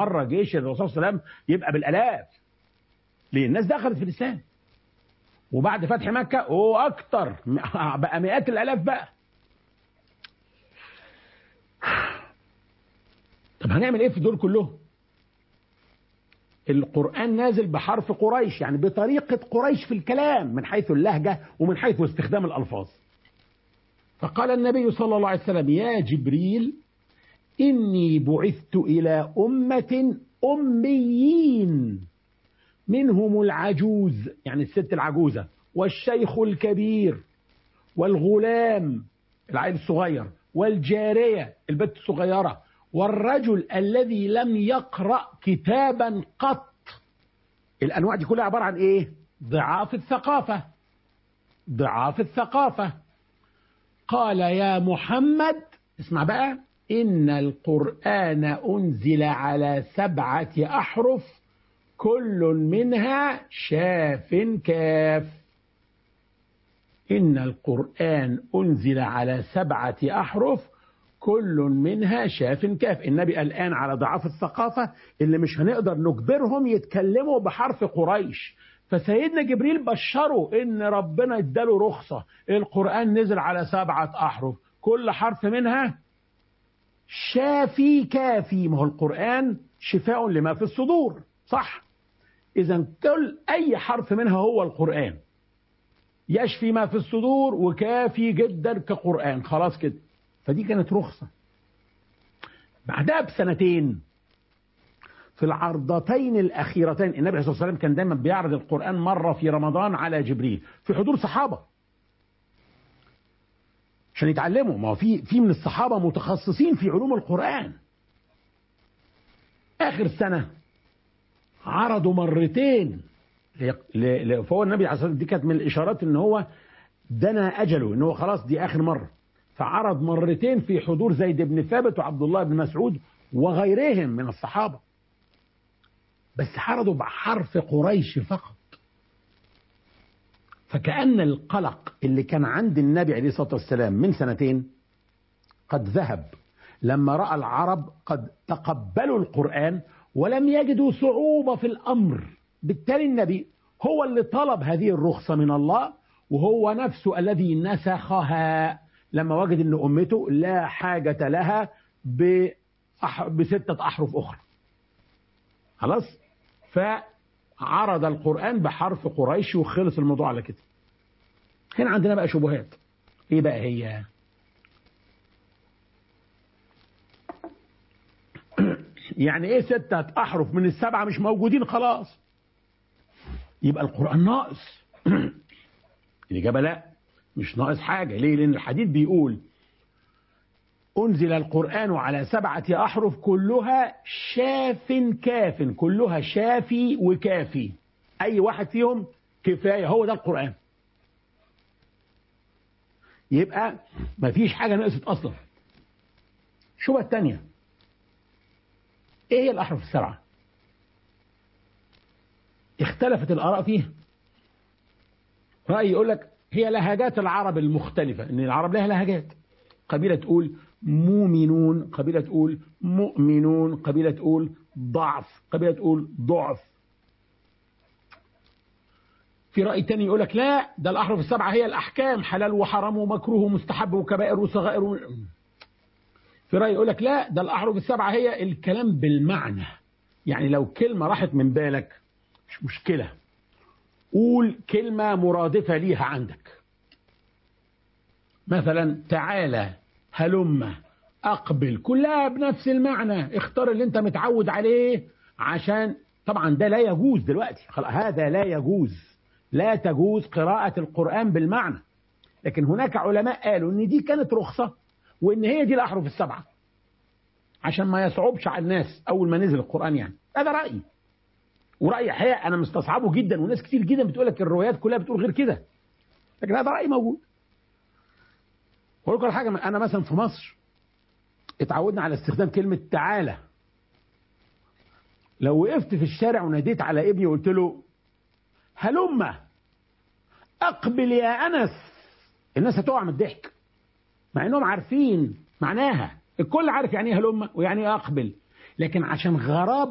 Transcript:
مقر جيش الرسول صلى الله عليه وسلم يبقى بالالاف ليه الناس دخلت في الاسلام وبعد فتح مكه اوه اكتر بقى مئات الالاف بقى طب هنعمل ايه في دول كلهم القرآن نازل بحرف قريش يعني بطريقة قريش في الكلام من حيث اللهجة ومن حيث استخدام الألفاظ فقال النبي صلى الله عليه وسلم يا جبريل إني بعثت إلى أمة أميين منهم العجوز يعني الست العجوزة والشيخ الكبير والغلام العيل الصغير والجارية البنت الصغيرة والرجل الذي لم يقرأ كتابا قط الأنواع دي كلها عبارة عن إيه ضعاف الثقافة ضعاف الثقافة قال يا محمد اسمع بقى إن القرآن أنزل على سبعة أحرف كل منها شاف كاف إن القرآن أنزل على سبعة أحرف كل منها شاف كاف النبي الآن على ضعاف الثقافة اللي مش هنقدر نجبرهم يتكلموا بحرف قريش فسيدنا جبريل بشره ان ربنا اداله رخصة القرآن نزل على سبعة أحرف كل حرف منها شافي كافي ما هو القرآن شفاء لما في الصدور صح إذا كل أي حرف منها هو القرآن يشفي ما في الصدور وكافي جدا كقرآن خلاص كده فدي كانت رخصة بعدها بسنتين في العرضتين الأخيرتين النبي عليه الصلاة والسلام كان دايما بيعرض القرآن مرة في رمضان على جبريل في حضور صحابة عشان يتعلموا ما هو في في من الصحابة متخصصين في علوم القرآن آخر سنة عرضوا مرتين فهو النبي عليه الصلاة والسلام دي كانت من الإشارات إن هو دنا أجله إن هو خلاص دي آخر مرة فعرض مرتين في حضور زيد بن ثابت وعبد الله بن مسعود وغيرهم من الصحابة بس عرضوا بحرف قريش فقط فكأن القلق اللي كان عند النبي عليه الصلاة والسلام من سنتين قد ذهب لما رأى العرب قد تقبلوا القرآن ولم يجدوا صعوبة في الأمر بالتالي النبي هو اللي طلب هذه الرخصة من الله وهو نفسه الذي نسخها لما وجد ان امته لا حاجة لها بستة احرف اخرى خلاص فعرض القرآن بحرف قريش وخلص الموضوع على كده هنا عندنا بقى شبهات ايه بقى هي يعني ايه ستة احرف من السبعة مش موجودين خلاص يبقى القرآن ناقص الإجابة لا مش ناقص حاجة ليه لأن الحديث بيقول أنزل القرآن على سبعة أحرف كلها شاف كاف كلها شافي وكافي أي واحد فيهم كفاية هو ده القرآن يبقى مفيش حاجة نقصت أصلا شو الثانية إيه هي الأحرف السبعة اختلفت الآراء فيها رأي يقول لك هي لهجات العرب المختلفة ان العرب لها لهجات قبيلة تقول مؤمنون قبيلة تقول مؤمنون قبيلة تقول ضعف قبيلة تقول ضعف في رأي تاني يقول لك لا ده الأحرف السبعة هي الأحكام حلال وحرام ومكروه ومستحب وكبائر وصغائر و... في رأي يقول لك لا ده الأحرف السبعة هي الكلام بالمعنى يعني لو كلمة راحت من بالك مش مشكلة قول كلمة مرادفة ليها عندك مثلا تعالى هلم أقبل كلها بنفس المعنى اختار اللي انت متعود عليه عشان طبعا ده لا يجوز دلوقتي هذا لا يجوز لا تجوز قراءة القرآن بالمعنى لكن هناك علماء قالوا ان دي كانت رخصة وان هي دي الأحرف السبعة عشان ما يصعبش على الناس أول ما نزل القرآن يعني هذا رأيي ورأي حقيقة أنا مستصعبه جدا وناس كتير جدا بتقول لك الروايات كلها بتقول غير كده لكن هذا رأي موجود وأقول لكم حاجة أنا مثلا في مصر اتعودنا على استخدام كلمة تعالى لو وقفت في الشارع وناديت على ابني وقلت له هلم أقبل يا أنس الناس هتقع من الضحك مع انهم عارفين معناها الكل عارف يعني ايه هلم ويعني ايه اقبل لكن عشان غرابة